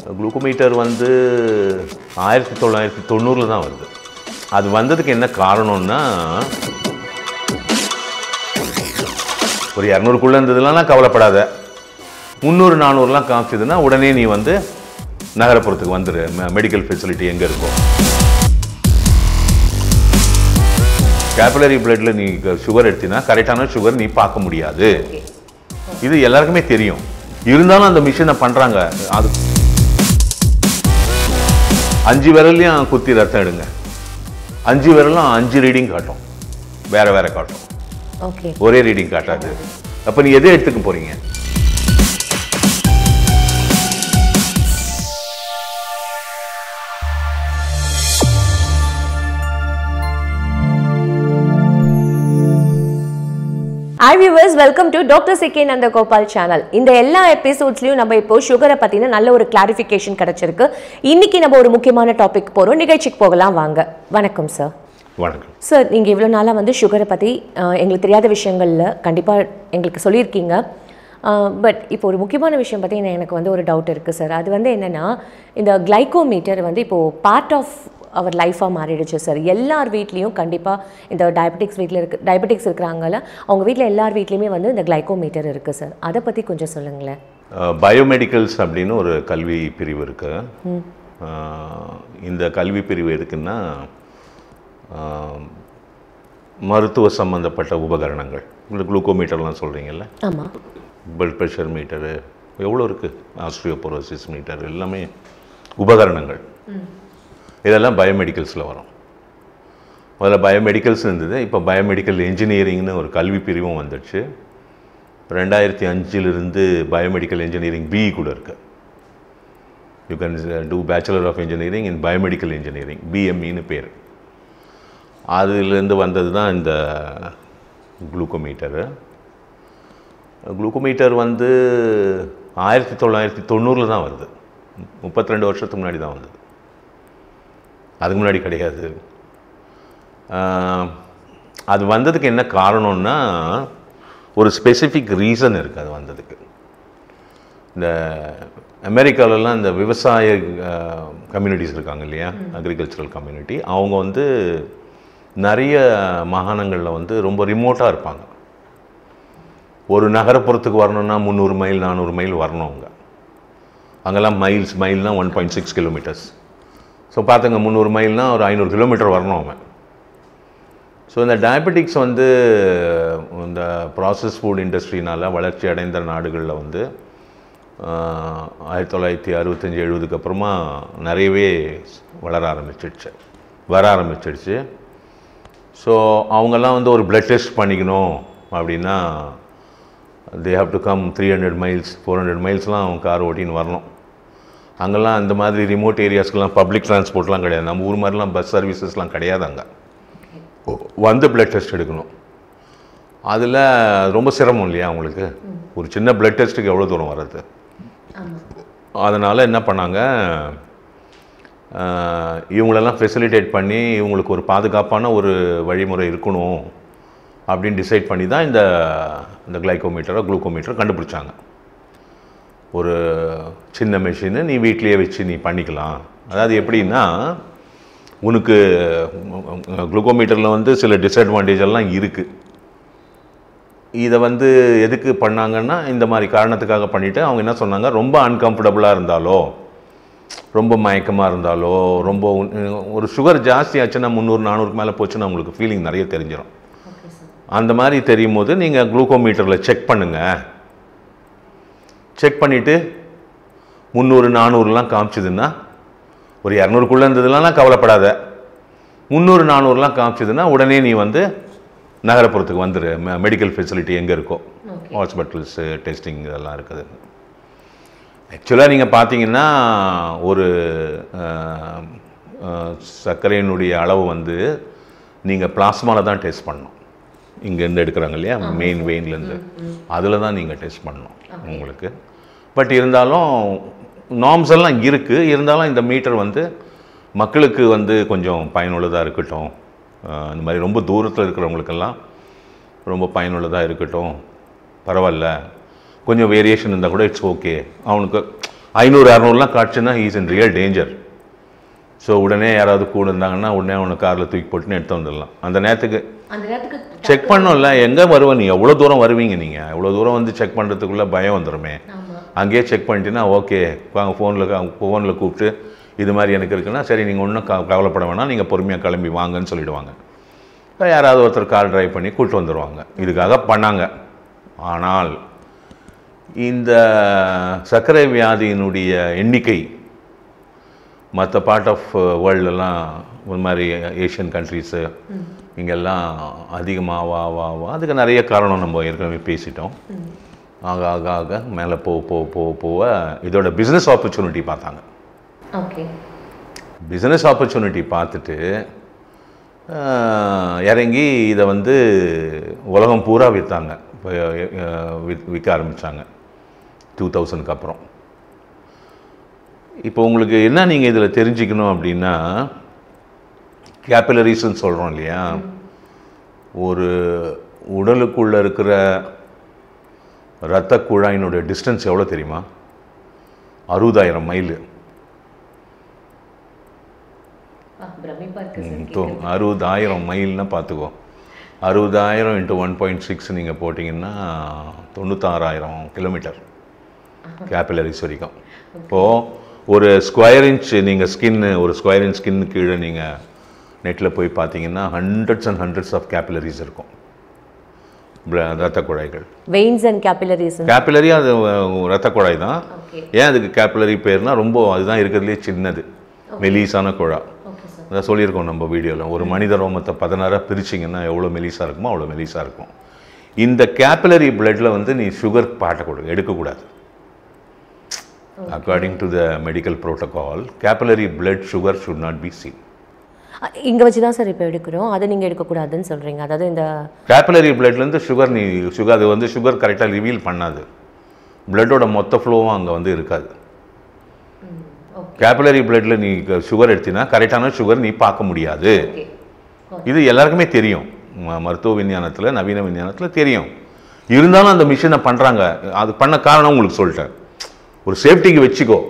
glucometer வந்து ஆயிரத்தி தொள்ளாயிரத்தி தொண்ணூறில் தான் வருது அது வந்ததுக்கு என்ன காரணம்னா ஒரு இரநூறுக்குள்ளே இருந்ததுலாம் கவலைப்படாத முந்நூறு நானூறுலாம் காமிச்சதுன்னா உடனே நீ வந்து நகரப்புறத்துக்கு வந்துடு மெடிக்கல் ஃபெசிலிட்டி எங்கே இருக்கும் கேபிலரி பிளட்ல நீ சுகர் எடுத்தினா கரெக்டான சுகர் நீ பார்க்க முடியாது இது எல்லாருக்குமே தெரியும் இருந்தாலும் அந்த மிஷினை பண்றாங்க அது அஞ்சு விரல்லையும் குத்தி ரத்தம் எடுங்க அஞ்சு விரலும் அஞ்சு ரீடிங் காட்டும் வேற வேற காட்டும் ஓகே ஒரே ரீடிங் காட்டாது அப்ப நீ எதை எடுத்துக்க போறீங்க hi viewers welcome to doctor CK Nandagopal channel இந்த எல்லா எபிசோட்ஸ்லயும் நம்ம இப்போ சுகரை பத்தின நல்ல ஒரு கிளாரிஃபிகேஷன் கிடைச்சிருக்கு இன்னைக்கு நம்ம ஒரு முக்கியமான டாபிக் போறோம் நிகழ்ச்சிக்கு போகலாம் வாங்க வணக்கம் சார் வணக்கம் சார் நீங்கள் இவ்வளோ நாளாக வந்து சுகரை பற்றி எங்களுக்கு தெரியாத விஷயங்களில் கண்டிப்பாக எங்களுக்கு சொல்லியிருக்கீங்க பட் இப்போ ஒரு முக்கியமான விஷயம் பற்றி எனக்கு வந்து ஒரு டவுட் இருக்குது சார் அது வந்து என்னென்னா இந்த கிளைகோமீட்டர் வந்து இப்போது பார்ட் ஆஃப் அவர் லைஃபாக மாறிடுச்சு சார் எல்லார் வீட்லேயும் கண்டிப்பாக இந்த டயபெட்டிக்ஸ் வீட்டில் இருக்கு டயபெட்டிக்ஸ் இருக்கிறாங்கல்ல அவங்க வீட்டில் எல்லார் வீட்லேயுமே வந்து இந்த கிளைகோமீட்டர் இருக்குது சார் அதை பற்றி கொஞ்சம் சொல்லுங்களேன் பயோமெடிக்கல்ஸ் அப்படின்னு ஒரு கல்வி பிரிவு இருக்கு அஹ், இந்த கல்வி பிரிவு எதுக்குன்னா அஹ், மருத்துவ சம்பந்தப்பட்ட உபகரணங்கள் இந்த குளுக்கோமீட்டர்லாம் சொல்கிறீங்கல்ல ஆமாம் பிளட் ப்ரெஷர் மீட்டரு எவ்வளோ இருக்குது ஆஸ்ட்ரியோபோரோசிஸ் மீட்டர் எல்லாமே உபகரணங்கள் இதெல்லாம் பயோமெடிக்கல்ஸில் வரும் முதல்ல பயோமெடிக்கல்ஸ் இருந்தது இப்போ பயோமெடிக்கல் இன்ஜினியரிங்னு ஒரு கல்வி பிரிவும் வந்துடுச்சு ரெண்டாயிரத்தி அஞ்சிலிருந்து பயோமெடிக்கல் இன்ஜினியரிங் பிஇ கூட இருக்கு you can do bachelor of engineering in biomedical engineering பிஎம்இன்னு பேர் அதுலேருந்து வந்தது தான் இந்த குளுக்கோமீட்டரு குளுக்கோமீட்டர் வந்து ஆயிரத்தி தொள்ளாயிரத்தி தொண்ணூறில் தான் வருது முப்பத்தி ரெண்டு வருஷத்துக்கு முன்னாடி தான் வந்தது அதுக்கு முன்னாடி கிடையாது ஆஹ், அது வந்ததுக்கு என்ன காரணம்னா ஒரு ஸ்பெசிஃபிக் ரீசன் இருக்குது அது வந்ததுக்கு இந்த அமெரிக்காலலாம் இந்த விவசாய கம்யூனிட்டிஸ் இருக்காங்க இல்லையா அக்ரிகல்ச்சரல் கம்யூனிட்டி அவங்க வந்து நிறைய மாகாணங்களில் வந்து ரொம்ப ரிமோட்டாக இருப்பாங்க ஒரு நகரப்புறத்துக்கு வரணும்னா முந்நூறு மைல் நானூறு மைல் வரணும் அவங்க அங்கெல்லாம் மைல்ஸ் மைல்னா one point six kilometres so பார்த்துங்க முந்நூறு மைல்னா ஒரு ஐநூறு கிலோமீட்டர் வரணும் அவன் ஸோ இந்த டயபெட்டிக்ஸ் வந்து இந்த ப்ராசஸ் ஃபுட் இண்டஸ்ட்ரினால் வளர்ச்சி அடைந்த நாடுகளில் வந்து ஆஹ், ஆயிரத்தி தொள்ளாயிரத்தி அறுபத்தஞ்சி எழுபதுக்கு அப்புறமா நிறையவே வளர ஆரம்பிச்சிடுச்சு வர ஆரம்பிச்சிடுச்சு ஸோ அவங்கெல்லாம் வந்து ஒரு பிளட் டெஸ்ட் பண்ணிக்கணும் அப்படின்னா they have to come three hundred miles four hundred மைல்ஸ்லாம் அவங்க கார் ஓட்டின்னு வரணும் அங்கெல்லாம் அந்த மாதிரி ரிமோட் ஏரியாஸ்க்கெலாம் பப்ளிக் டிரான்ஸ்போர்ட்லாம் கிடையாது நம்ம ஊர் மாதிரிலாம் பஸ் சர்வீசஸ்லாம் கிடையாது அங்கே வந்து பிளட் டெஸ்ட் எடுக்கணும் அதில் ரொம்ப சிரமம் இல்லையா அவங்களுக்கு ஒரு சின்ன பிளட் டெஸ்ட்டுக்கு எவ்வளோ தூரம் வர்றது அதனால் என்ன பண்ணாங்க ஆஹ், இவங்களெல்லாம் ஃபெசிலிட்டேட் பண்ணி இவங்களுக்கு ஒரு பாதுகாப்பான ஒரு வழிமுறை இருக்கணும் அப்படின்னு டிசைட் பண்ணி தான் இந்த இந்த கிளைகோமீட்டரோ குளுக்கோமீட்டரோ கண்டுபிடிச்சாங்க ஒரு சின்ன மெஷினு நீ வீட்லேயே வச்சு நீ பண்ணிக்கலாம் அதாவது எப்படின்னா உனக்கு குளுக்கோமீட்டரில் வந்து சில டிஸ்அட்வான்டேஜ் எல்லாம் இருக்குது இதை வந்து எதுக்கு பண்ணாங்கன்னா இந்த மாதிரி காரணத்துக்காக பண்ணிவிட்டு அவங்க என்ன சொன்னாங்க ரொம்ப அன்கம்ஃபர்டபுளாக இருந்தாலோ ரொம்ப மயக்கமாக இருந்தாலோ ரொம்ப உன்- ஒரு சுகர் ஜாஸ்தி ஆச்சுன்னா முந்நூறு நானூறுக்கு மேலே போச்சுன்னா உங்களுக்கு ஃபீலிங் நிறைய தெரிஞ்சிடும் அந்த மாதிரி தெரியும் போது நீங்கள் குளுக்கோமீட்டரில் செக் பண்ணுங்கள் செக் பண்ணிவிட்டு முந்நூறு நானூறுலாம் காமிச்சதுன்னா ஒரு இரநூறுக்குள்ளே இருந்ததுலாம் கவலைப்படாத முந்நூறு நானூறுலாம் காமிச்சதுன்னா உடனே நீ வந்து நகரப்புறத்துக்கு வந்துடு மெடிக்கல் ஃபெசிலிட்டி எங்கே இருக்கோ ஹாஸ்பிட்டல்ஸு டெஸ்டிங் இதெல்லாம் இருக்குது ஆக்சுவலாக நீங்கள் பார்த்தீங்கன்னா ஒரு அஹ், அஹ், சர்க்கரையினுடைய அளவு வந்து நீங்கள் பிளாஸ்மாவில் தான் டெஸ்ட் பண்ணணும் இங்கேருந்து எடுக்கிறாங்க இல்லையா மெயின் வெயின்லேருந்து அதில் தான் நீங்கள் டெஸ்ட் பண்ணணும் உங்களுக்கு பட் இருந்தாலும் நார்ம்ஸ் எல்லாம் இருக்குது இருந்தாலும் இந்த மீட்டர் வந்து மக்களுக்கு வந்து கொஞ்சம் பயனுள்ளதாக இருக்கட்டும் அஹ், இந்த மாதிரி ரொம்ப தூரத்தில் இருக்கிறவங்களுக்கெல்லாம் ரொம்ப பயனுள்ளதாக இருக்கட்டும் பரவாயில்ல கொஞ்சம் வேரியேஷன் இருந்தால் கூட இட்ஸ் ஓகே அவனுக்கு ஐநூறு அறநூறுலாம் காட்டுச்சுன்னா he's in real danger so உடனே யாராவது கூட இருந்தாங்கன்னா உடனே அவனை காரில் தூக்கி போட்டுன்னு எடுத்து வந்துடலாம் அந்த நேரத்துக்கு அந்த நேரத்துக்கு செக் பண்ணோம்ல எங்கே வருவ நீ எவ்வளோ தூரம் வருவீங்க நீங்கள் எவ்வளோ தூரம் வந்து செக் பண்ணுறதுக்குள்ளே பயம் வந்துடுமே ஆமா அங்கேயே செக் பண்ணிட்டீங்கன்னா ஓகே வாங்க ஃபோனில் ஃபோனில் கூப்பிட்டு இது மாதிரி எனக்கு இருக்குன்னா சரி நீங்கள் ஒன்றும் க கவலைப்பட வேணாம் நீங்கள் பொறுமையாக கிளம்பி வாங்கன்னு சொல்லிடுவாங்க இப்ப யாராவது ஒருத்தர் கார் டிரைவ் பண்ணி கூப்பிட்டு வந்துடுவாங்க இதுக்காக பண்ணாங்க ஆனால் இந்த சர்க்கரை வியாதியினுடைய எண்ணிக்கை மற்ற பார்ட் ஆஃப் வேர்ல்டெல்லாம் ஒரு மாதிரி ஏஷியன் கண்ட்ரீஸு இங்கெல்லாம் அதிகமாக வா வா வா அதுக்கு நிறைய காரணம் நம்ம ஏற்கனவே பேசிட்டோம் ஆக ஆக ஆக மேலே போக போக போக போக இதோட பிஸ்னஸ் ஆப்பர்ச்சுனிட்டி பார்த்தாங்க ஓகே பிஸ்னஸ் ஆப்பர்ச்சுனிட்டி பார்த்துட்டு ஆஹ், இறங்கி இதை வந்து உலகம் பூரா விற்றாங்க இப்போ, அஹ், வித்- விற்க ஆரம்பித்தாங்க டூ தௌசண்ட்க்கு அப்புறம் இப்போ உங்களுக்கு என்ன நீங்கள் இதில் தெரிஞ்சுக்கணும் அப்படின்னா கேபிலரிஸ்ன்னு சொல்கிறோம் இல்லையா ஒரு உடலுக்குள்ளே இருக்கிற இரத்த குழாயினுடைய டிஸ்டன்ஸ் எவ்வளோ தெரியுமா அறுபதாயிரம் மைல் பிரமிப்பா இருக்கு ம், தோ அறுபதாயிரம் மைல்னா பார்த்துக்கோ அறுபதாயிரம் இன்ட்டு ஒன் பாயிண்ட் சிக்ஸ் நீங்கள் போட்டிங்கன்னா தொண்ணூத்தாறாயிரம் கிலோமீட்டர் கேபிலரிஸ் வரைக்கும் இப்போது ஒரு ஸ்கொயர் இன்ச் நீங்கள் ஸ்கின்னு ஒரு ஸ்கொயர் இன்ச் ஸ்கின் கீழே நீங்கள் நெட்டில் போய் பார்த்தீங்கன்னா hundreds and hundreds of capillaries இருக்கும் பிர- ரத்த குழாய்கள் வெயின்ஸ் அண்ட் கேபிலரிஸ் கேபிலரி அது அஹ், ரத்த குழாய் தான் ஓகே ஏன் அதுக்கு கேபிலரி பேர்னா ரொம்ப அதுதான் இருக்கிறதுலே சின்னது மெலிசான குழா ஓகே சார் அதான் சொல்லியிருக்கோம் நம்ம வீடியோவில் ஒரு மனித ரோமத்தை பதினாறாக பிரிச்சிங்கன்னா எவ்வளோ மெலிசாக இருக்குமோ அவ்வளோ மெலிசாக இருக்கும் இந்த கேபிலரி பிளட்டில் வந்து நீ சுகர் பாட்டக்கூடாது எடுக்கக்கூடாது according to the medical protocol capillary blood sugar should not be seen இங்க வச்சு தான் சார் இப்போ எடுக்கிறோம் அதை நீங்க எடுக்கக்கூடாதுன்னு சொல்றீங்க அதாவது இந்த கேபிலரி பிளட்லேருந்து சுகர் நீ சுகர் அது வந்து சுகர் கரெக்டாக ரிவீல் பண்ணாது பிளட்டோட மொத்த ஃப்ளோவும் அங்கே வந்து இருக்காது கேபிலரி பிளட்டில் நீ சுகர் எடுத்தினா கரெக்டான சுகர் நீ பார்க்க முடியாது ஓகே இது எல்லாருக்குமே தெரியும் ம- மருத்துவ விஞ்ஞானத்தில் நவீன விஞ்ஞானத்தில் தெரியும் இருந்தாலும் அந்த மிஷினை பண்ணுறாங்க அது பண்ண காரணம் உங்களுக்கு சொல்லிட்டேன் ஒரு சேஃப்டிக்கு வச்சுக்கோ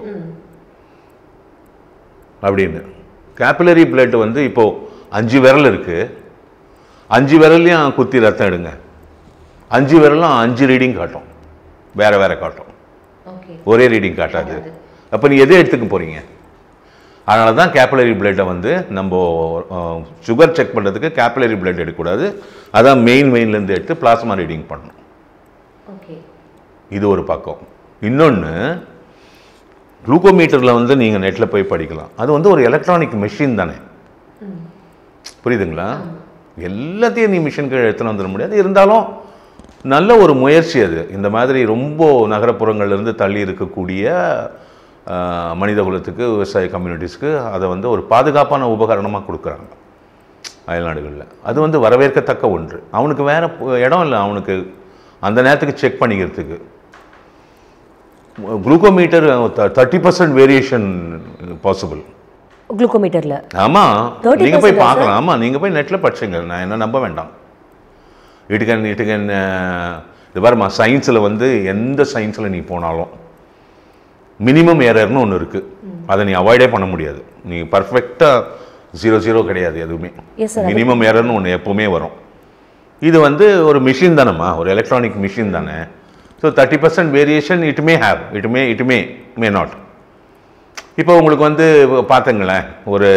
அப்படின்னு கேபிலரி பிளட் வந்து இப்போ அஞ்சு விரல் இருக்கு அஞ்சு விரல்லையும் குத்தி ரத்தம் எடுங்க அஞ்சு விரலும் அஞ்சு ரீடிங் காட்டும் வேற வேற காட்டும் ஓகே ஒரே ரீடிங் காட்டாது அப்போ நீ எதை எடுத்துக்க போறீங்க அதனால தான் கேபிலரி பிளட்டை வந்து நம்ம சுகர் செக் பண்ணுறதுக்கு கேபிலரி பிளட் எடுக்கக்கூடாது அதான் மெயின் மெயின்லேருந்து எடுத்து பிளாஸ்மா ரீடிங் பண்ணணும் ஓகே இது ஒரு பக்கம் இன்னொன்று குளுக்கோமீட்டரில் வந்து நீங்கள் நெட்டில் போய் படிக்கலாம் அது வந்து ஒரு எலக்ட்ரானிக் மெஷின் தானே புரியுதுங்களா எல்லாத்தையும் நீ மிஷின் கீழே எடுத்துன்னு வந்துட முடியாது இருந்தாலும் நல்ல ஒரு முயற்சி அது இந்த மாதிரி ரொம்ப நகரப்புறங்கள்ல இருந்து தள்ளி இருக்கக்கூடிய ஆஹ், மனித குலத்துக்கு விவசாய கம்யூனிட்டிஸ்க்கு அதை வந்து ஒரு பாதுகாப்பான உபகரணமாக கொடுக்குறாங்க அயல்நாடுகளில் அது வந்து வரவேற்கத்தக்க ஒன்று அவனுக்கு வேற பு- இடம் இல்லை அவனுக்கு அந்த நேரத்துக்கு செக் பண்ணிக்கிறதுக்கு glucometer thirty percent variation possible குளுக்கோமீட்டர்ல ஆமாம் 30% நீங்கள் போய் ஆ, பார்க்கலாம் ஆமாம் நீங்கள் போய் நெட்டில் படிச்சுங்க நான் என்ன நம்ப வேண்டாம் இட்டுக்கன் இட்டுக்கன் இது பாருமா சயின்ஸில் வந்து எந்த சயின்ஸில் நீ போனாலும் மினிமம் ஏரர்னு ஒன்று இருக்குது அதை நீ அவாய்டே பண்ண முடியாது நீ பர்ஃபெக்டாக ஜீரோ ஜீரோ கிடையாது எதுவுமே எஸ் சார் மினிமம் எரர்னு ஒன்று எப்போவுமே வரும் இது வந்து ஒரு மிஷின் தானேம்மா ஒரு எலக்ட்ரானிக் மிஷின் தானே so thirty percent variation it may have it may it may may not இப்போ உங்களுக்கு வந்து பார்த்துங்களேன் ஒரு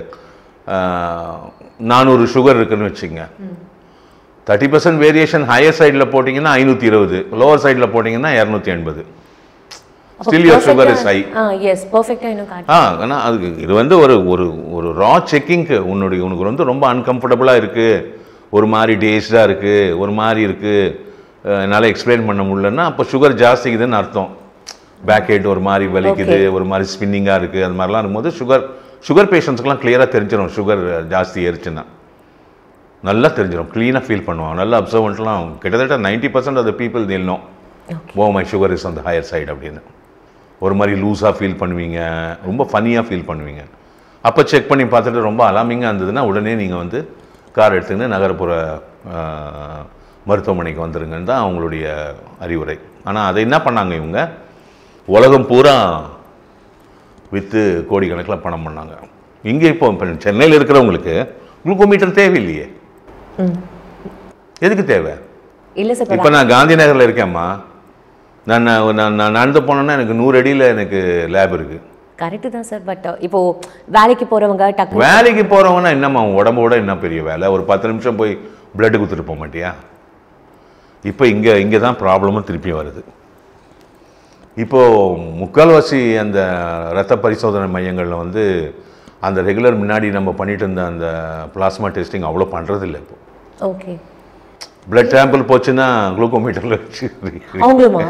நானூறு சுகர் இருக்குன்னு வச்சுங்க தேர்ட்டி பர்சன்ட் வேரியேஷன் ஹையர் சைடில் போட்டிங்கன்னா ஐநூற்றி இருபது லோவர் சைடில் போட்டிங்கன்னா இரநூத்தி எண்பது still your sugar is high ah yes பர்ஃபெக்டாக இன்னும் காட்டு ஆ ஆனால் அதுக்கு இது வந்து ஒரு ஒரு ஒரு ரா செக்கிங்க்கு உன்னுடைய உனக்கு வந்து ரொம்ப அன்கம்ஃபர்டபுளாக இருக்குது ஒரு மாதிரி டேஸ்டாக இருக்குது ஒரு மாதிரி இருக்குது என்னால் எக்ஸ்பிளைன் பண்ண முடியலன்னா அப்போ சுகர் ஜாஸ்திக்குதுன்னு அர்த்தம் பேக் ஹெட் ஒரு மாதிரி வலிக்குது ஒரு மாதிரி ஸ்பின்னிங்காக இருக்குது அது மாதிரிலாம் இருக்கும்போது சுகர் சுகர் பேஷண்ட்ஸ்க்குலாம் கிளியராக தெரிஞ்சிடும் சுகர் ஜாஸ்தி ஏறிச்சுன்னா நல்லா தெரிஞ்சிடும் க்ளீனாக ஃபீல் பண்ணுவான் நல்லா அப்சர்வன்ட்லாம் கிட்டத்தட்ட ninety percent of the people நில்லும் ஓ மை சுகர் இஸ் அந்த ஹையர் சைடு அப்படின்னு ஒரு மாதிரி லூஸாக ஃபீல் பண்ணுவீங்க ரொம்ப ஃபனியாக ஃபீல் பண்ணுவீங்க அப்போ செக் பண்ணி பார்த்துட்டு ரொம்ப அலாமிங்காக இருந்ததுன்னா உடனே நீங்கள் வந்து கார் எடுத்துக்கின்னு நகரப்புற ஆஹ், மருத்துவமனைக்கு வந்துருங்கன்னு தான் அவங்களுடைய அறிவுரை ஆனால் அதை என்ன பண்ணாங்க இவங்க உலகம் பூரா விற்று கோடிக்கணக்கில் பணம் பண்ணாங்க இங்கே இப்போ இப்போ சென்னையில் இருக்கிறவங்களுக்கு குளுக்கோமீட்டர் தேவையில்லையே எதுக்கு தேவை இல்லை சார் இப்போ நான் காந்தி நகரில் இருக்கேம்மா நான் நான் நான் நான் நடந்து போனேன்னா எனக்கு நூறு அடியில் எனக்கு லேப் இருக்குது கரெக்டு தான் சார் பட் இப்போ வேலைக்கு போகிறவங்க டக்கு வேலைக்கு போகிறவங்கன்னா என்னம்மா உன் உடம்போட என்ன பெரிய வேலை ஒரு பத்து நிமிஷம் போய் பிளட்டு கொடுத்துட்டு போக மாட்டியா இப்போ இங்கே இங்கே தான் ப்ராப்ளமும் திருப்பி வருது இப்போது முக்கால்வாசி அந்த ரத்த பரிசோதனை மையங்களில் வந்து அந்த ரெகுலர் முன்னாடி நம்ம பண்ணிட்டு இருந்த அந்த பிளாஸ்மா டெஸ்டிங் அவ்வளோ பண்ணுறதில்ல இப்போ ஓகே பிளட் சாம்பிள் போச்சுன்னா குளுக்கோமீட்டரில் வச்சு அவங்களுமா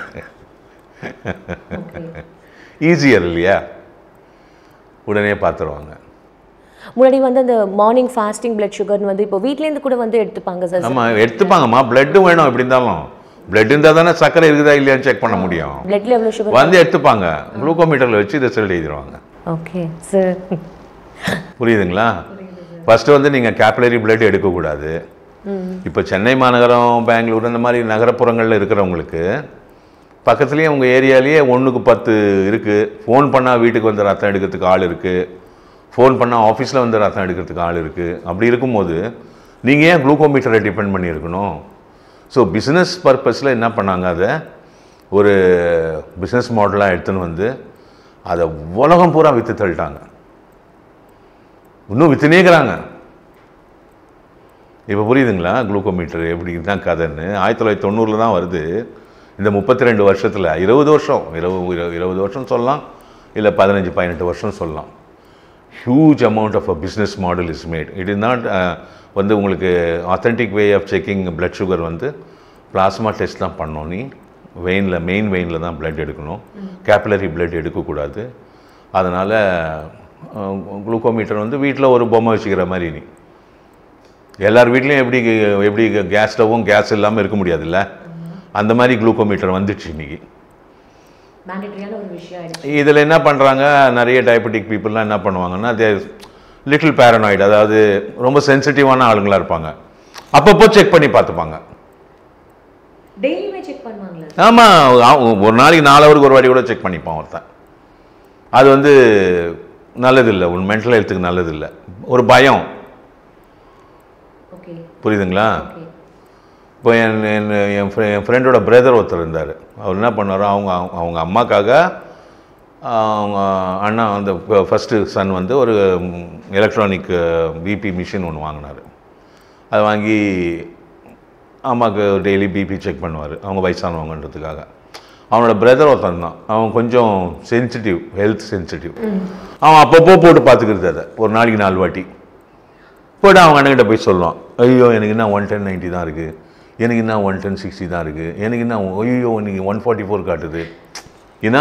ஈஸியர் இல்லையா உடனே பார்த்துருவாங்க முன்னாடி வந்து அந்த மார்னிங் ஃபாஸ்டிங் பிளட் சுகர்னு வந்து இப்போ வீட்லேருந்து கூட வந்து எடுத்துப்பாங்க சார் நம்ம எடுத்துப்பாங்கம்மா பிளட்டு வேணும் எப்படி இருந்தாலும் பிளட் இருந்தால் தானே சக்கரை இருக்குதா இல்லையான்னு செக் பண்ண முடியும் பிளட்ல எவ்வளோ சுகர் வந்து எடுத்துப்பாங்க குளுக்கோமீட்டரில் வச்சு ரிசல்ட் எழுதிடுவாங்க ஓகே சார் புரியுதுங்களா ஃபஸ்ட்டு வந்து நீங்கள் கேப்லரி பிளட் எடுக்கக்கூடாது இப்போ சென்னை மாநகரம் பெங்களூர் இந்த மாதிரி நகரப்புறங்களில் இருக்கிறவங்களுக்கு பக்கத்துலேயே உங்கள் ஏரியாலேயே ஒன்றுக்கு பத்து இருக்குது ஃபோன் பண்ணால் வீட்டுக்கு வந்து ரத்தம் எடுக்கிறதுக்கு ஆள் இருக்குது ஃபோன் பண்ணால் ஆஃபீஸில் வந்து ரத்தம் எடுக்கிறதுக்கு ஆள் இருக்குது அப்படி இருக்கும்போது நீங்கள் ஏன் குளுக்கோமீட்டரை டிபெண்ட் பண்ணியிருக்கணும் ஸோ பிஸ்னஸ் பர்பஸில் என்ன பண்ணாங்க அதை ஒரு பிஸ்னஸ் மாடலாக எடுத்துன்னு வந்து அதை உலகம் பூரா விற்று தள்ளிட்டாங்க இன்னும் வித்துனேக்கிறாங்க இப்போ புரியுதுங்களா குளுக்கோமீட்டர் எப்படி தான் கதைன்னு ஆயிரத்தி தொள்ளாயிரத்தி தொண்ணூறில் தான் வருது இந்த முப்பத்தி ரெண்டு வருஷத்தில் இருபது வருஷம் இருபது இரு- இருபது வருஷம் சொல்லலாம் இல்லை பதினஞ்சு பதினெட்டு வருஷம் சொல்லலாம் huge amount of a business model is made it is not வந்து உங்களுக்கு authentic way of checking blood sugar வந்து பிளாஸ்மா டெஸ்ட் தான் பண்ணோம் நீ வெயினில் மெயின் வெயினில் தான் பிளட் எடுக்கணும் கேபிலரி பிளட் எடுக்கக்கூடாது அதனால் குளுக்கோமீட்டர் வந்து வீட்டில் ஒரு பொம்மை வச்சுக்கிற மாதிரி நீ எல்லார் வீட்லேயும் எப்படி எப்படி கேஸ் ஸ்டவ்வும் கேஸ் இல்லாமல் இருக்க முடியாதுல்ல அந்த மாதிரி குளுக்கோமீட்டர் வந்துடுச்சு இன்னைக்கு மேண்டேட்டரியான ஒரு விஷயம் ஆயிடுச்சு இதில் என்ன பண்ணுறாங்க நிறைய டயபெட்டிக் பீப்புளெலாம் என்ன பண்ணுவாங்கன்னா தே லிட்டில் பேரனாய்டு அதாவது ரொம்ப சென்சிட்டிவான ஆளுங்களாக இருப்பாங்க அப்பப்போ செக் பண்ணி பார்த்துப்பாங்க டெய்லியுமே செக் பண்ணுவாங்களா ஆமாம் ஒரு நாளைக்கு நாலு ஹவருக்கு ஒரு வாட்டி கூட செக் பண்ணிப்பான் ஒருத்தன் அது வந்து நல்லதில்லை உன் மென்டல் ஹெல்த்துக்கு நல்லதில்லை ஒரு பயம் ஓகே புரியுதுங்களா ஓகே இப்போ என் என் என் ஃப்ரெ- என் ஃப்ரெண்டோட பிரதர் ஒருத்தர் இருந்தார் அவர் என்ன பண்ணாரோ அவங்க அவங்க அம்மாக்காக அவங்க அண்ணா அந்த ஃபஸ்ட்டு சன் வந்து ஒரு எலக்ட்ரானிக் பிபி மிஷின் ஒன்று வாங்கினார் அதை வாங்கி அம்மாவுக்கு டெய்லி பிபி செக் பண்ணுவார் அவங்க வயசானவங்கன்றதுக்காக அவனோட பிரதர் ஒருத்தன் தான் அவன் கொஞ்சம் சென்சிட்டிவ் ஹெல்த் சென்சிட்டிவ் அவன் அப்பப்போ போட்டு பார்த்துக்கிறது அதை ஒரு நாளைக்கு நாலு வாட்டி போய்ட்டு அவங்க அண்ணன்கிட்ட போய் சொல்லுவான் ஐயோ எனக்கு என்ன ஒன் டென் நைன்ட்டி தான் இருக்குது எனக்கு என்ன ஒன் டென் சிக்ஸ்டி தான் இருக்குது எனக்கு என்ன ஐயோ இன்னைக்கு ஒன் ஃபார்ட்டி ஃபோர் காட்டுது ஏன்னா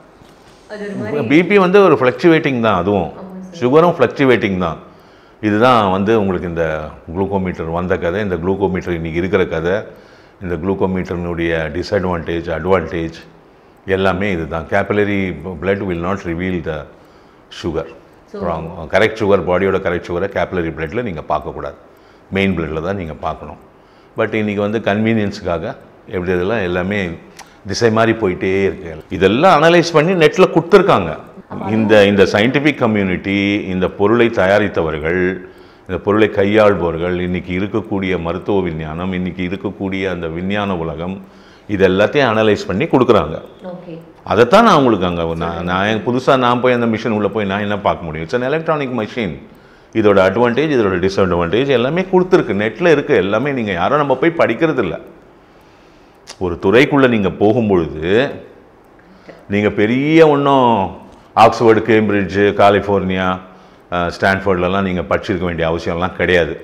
பிபி வந்து ஒரு ஃப்ளக்சுவேட்டிங் தான் அதுவும் சுகரும் ஃப்ளக்சுவேட்டிங் தான் இதுதான் வந்து உங்களுக்கு இந்த குளுக்கோமீட்டர் வந்த கதை இந்த குளுக்கோமீட்டர் இன்றைக்கி இருக்கிற கதை இந்த குளுக்கோமீட்டர்னுடைய டிஸ்அட்வான்டேஜ் அட்வான்டேஜ் எல்லாமே இதுதான் capillary blood will not reveal the sugar correct sugar பாடியோட கரெக்ட் சுகரை கேபிலரி பிளட்டில் நீங்கள் பார்க்கக்கூடாது மெயின் பிளட்டில் தான் நீங்கள் பார்க்கணும் பட் இன்றைக்கி வந்து கன்வீனியன்ஸுக்காக எப்படி இதெல்லாம் எல்லாமே திசை மாறி போயிட்டே இருக்கு இதெல்லாம் அனலைஸ் பண்ணி நெட்டில் கொடுத்துருக்காங்க இந்த இந்த சயின்டிஃபிக் கம்யூனிட்டி இந்த பொருளை தயாரித்தவர்கள் இந்த பொருளை கையாள்பவர்கள் இன்னைக்கு இருக்கக்கூடிய மருத்துவ விஞ்ஞானம் இன்னைக்கு இருக்கக்கூடிய அந்த விஞ்ஞான உலகம் இது எல்லாத்தையும் அனலைஸ் பண்ணி கொடுக்குறாங்க ஓகே அதைத்தான் நான் உங்களுக்கு அங்கே நான் நான் புதுசாக நான் போய் அந்த மிஷின் உள்ளே போய் நான் என்ன பார்க்க முடியும் இட்ஸ் an எலக்ட்ரானிக் மிஷின் இதோட அட்வான்டேஜ் இதோட டிஸ்அட்வான்டேஜ் எல்லாமே கொடுத்துருக்கு நெட்டில் இருக்குது எல்லாமே நீங்கள் யாரும் நம்ம போய் படிக்கிறது இல்ல ஒரு துறைக்குள்ளே நீங்கள் போகும்பொழுது நீங்கள் பெரிய ஒன்றும் ஆக்ஸ்ஃபோர்டு கேம்பிரிட்ஜு கலிஃபோர்னியா அஹ், ஸ்டான்ஃபோர்ட்லலாம் நீங்கள் படிச்சிருக்க வேண்டிய அவசியம்லாம் கிடையாது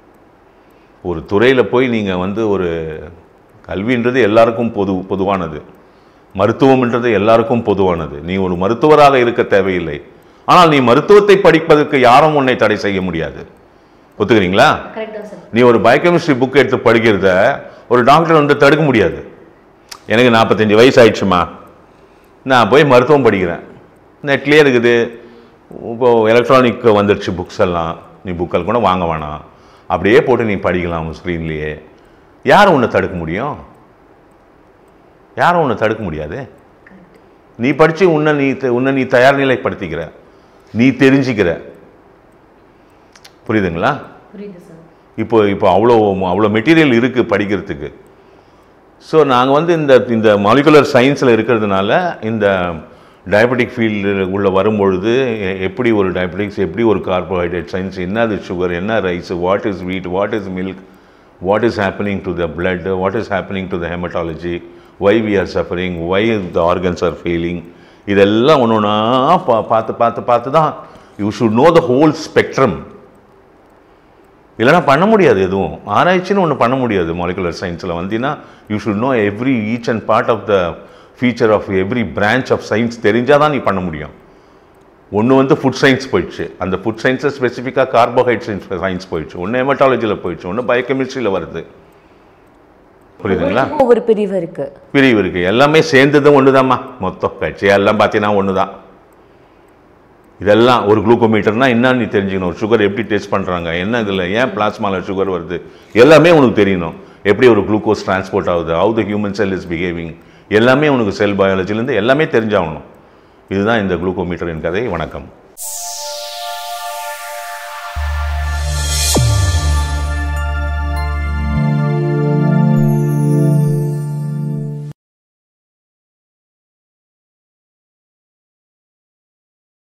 ஒரு துறையில் போய் நீங்கள் வந்து ஒரு கல்வின்றது எல்லாருக்கும் பொது பொதுவானது மருத்துவம்ன்றது எல்லாருக்கும் பொதுவானது நீ ஒரு மருத்துவராக இருக்க தேவையில்லை ஆனால் நீ மருத்துவத்தை படிப்பதற்கு யாரும் உன்னை தடை செய்ய முடியாது ஒத்துக்கிறீங்களா கரெக்ட் தான் சார் நீ ஒரு பயோகெமிஸ்ட்ரி புக் எடுத்து படிக்கிறத ஒரு டாக்டர் வந்து தடுக்க முடியாது எனக்கு நாற்பத்தஞ்சு வயசு ஆயிடுச்சுமா நான் போய் மருத்துவம் படிக்கிறேன் நெட்லேயே இருக்குது இப்போ எலக்ட்ரானிக் வந்துடுச்சு புக்ஸ் எல்லாம் நீ புக்கல் கூட வாங்க வேணாம் அப்படியே போட்டு நீ படிக்கலாம் ஸ்க்ரீன்லேயே யார் உன்னை தடுக்க முடியும் யாரும் உன்னை தடுக்க முடியாது நீ படித்து உன்னை நீ த- உன்னை நீ தயார் நிலைப்படுத்திக்கிற நீ தெரிஞ்சுக்கிற புரியுதுங்களா புரியுது சார் இப்போ இப்போ அவ்வளோ அவ்வளோ மெட்டீரியல் இருக்குது படிக்கிறதுக்கு ஸோ நாங்கள் வந்து இந்த இந்த மாலிகுலர் சயின்ஸில் இருக்கிறதுனால இந்த டயபெட்டிக் ஃபீல்டு உள்ள வரும்பொழுது எ- எப்படி ஒரு டயபெட்டிக்ஸ் எப்படி ஒரு கார்போஹைட்ரேட் சயின்ஸ் என்னது சுகர் என்ன rice what is wheat what is milk what is happening to the blood what is happening to the haematology why we are suffering why the organs are failing இதெல்லாம் ஒன்று ஒன்றா பா பார்த்து பார்த்து பார்த்து தான் you should know the whole spectrum இல்லைனா பண்ண முடியாது எதுவும் ஆராய்ச்சின்னு ஒன்று பண்ண முடியாது மாலிகுலர் சயின்ஸில் வந்தீங்கன்னா you should know every each and part of the feature of every branch of science தெரிஞ்சால் தான் நீ பண்ண முடியும் ஒன்று வந்து ஃபுட் சயின்ஸ் போயிடுச்சு அந்த ஃபுட் சயின்ஸில் ஸ்பெசிஃபிக்காக கார்போஹைட்ரேட் சயின்ஸ் சயின்ஸ் போயிடுச்சு ஒன்று ஹெமட்டாலஜியில் போயிடுச்சு ஒன்று பயோகெமிஸ்ட்ரியில் வருது புரியுதுங்களா ஒவ்வொரு பிரிவு இருக்கு பிரிவு இருக்குது எல்லாமே சேர்ந்தது ஒன்று தான்மா மொத்தம் கட்சி எல்லாம் பார்த்தீங்கன்னா ஒன்று தான் இதெல்லாம் ஒரு குளுக்கோமீட்டர்னா என்னன்னு நீ தெரிஞ்சுக்கணும் ஒரு சுகர் எப்படி டெஸ்ட் பண்ணுறாங்க என்ன இதில் ஏன் பிளாஸ்மாவில் சுகர் வருது எல்லாமே உனக்கு தெரியணும் எப்படி ஒரு குளுக்கோஸ் டிரான்ஸ்போர்ட் ஆகுது how the human cell is behaving எல்லாமே உனக்கு செல் பயாலஜிலேருந்து எல்லாமே தெரிஞ்சாகணும் இதுதான் இந்த குளுக்கோமீட்டரின் கதை வணக்கம்